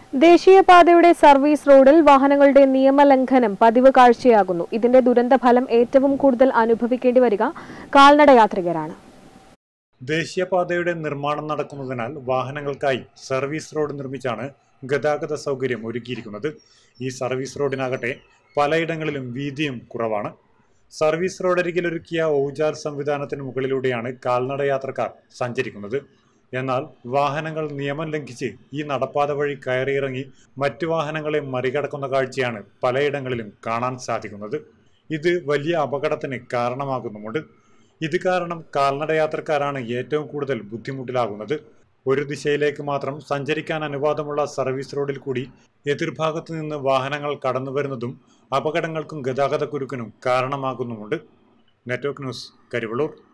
ദേശീയപാതയുടെ service റോഡിൽ വാഹനങ്ങളുടെ നിയമലംഘനം പതിവ് കാഴ്ചയാകുന്നു ഇതിന്റെ ദുരന്തഫലം ഏറ്റവും കൂടുതൽ അനുഭവിക്കേണ്ടി വരിക കാൽനട യാത്രികരാണ് ദേശീയപാതയുടെ നിർമ്മാണം നടക്കുന്നതിനാൽ വാഹനങ്ങൾക്കായി സർവീസ് റോഡ് നിർമ്മിച്ചാണ് ഗതാഗത സൗകര്യം ഒരുക്കിയിരിക്കുന്നത് ഈ സർവീസ് റോഡിനാകട്ടെ പലയിടങ്ങളിലും വീതിയും കുറവാണ് സർവീസ് റോഡരികിൽ ഒരുക്കിയ ഊജാൽ സംവിധാനത്തിന് മുകളിലൂടെയാണ് കാൽനട യാത്രക്കാർ സഞ്ചരിക്കുന്നത് എന്നാൽ വാഹനങ്ങൾ നിയമം ലംഘിച്ച് ഈ നടപ്പാത വഴി കയറിയിറങ്ങി മറ്റു വാഹനങ്ങളെ മറികടക്കുന്ന കാഴ്ചയാണ് പലയിടങ്ങളിലും കാണാൻ സാധിക്കുന്നത് ഇത് വലിയ അപകടത്തിന് കാരണമാകുന്നുമുണ്ട് ഇത് കാരണം കാൽനട യാത്രക്കാരാണ് ഏറ്റവും കൂടുതൽ ബുദ്ധിമുട്ടിലാകുന്നത് ഒരു ദിശയിലേക്ക് മാത്രം സഞ്ചരിക്കാൻ അനുവാദമുള്ള സർവീസ് റോഡിൽ കൂടി എതിർഭാഗത്തു നിന്ന് വാഹനങ്ങൾ കടന്നു വരുന്നതും അപകടങ്ങൾക്കും ഗതാഗതക്കുരുക്കിനും കാരണമാകുന്നുമുണ്ട് നെറ്റ്വർക്ക് ന്യൂസ് കരിവള്ളൂർ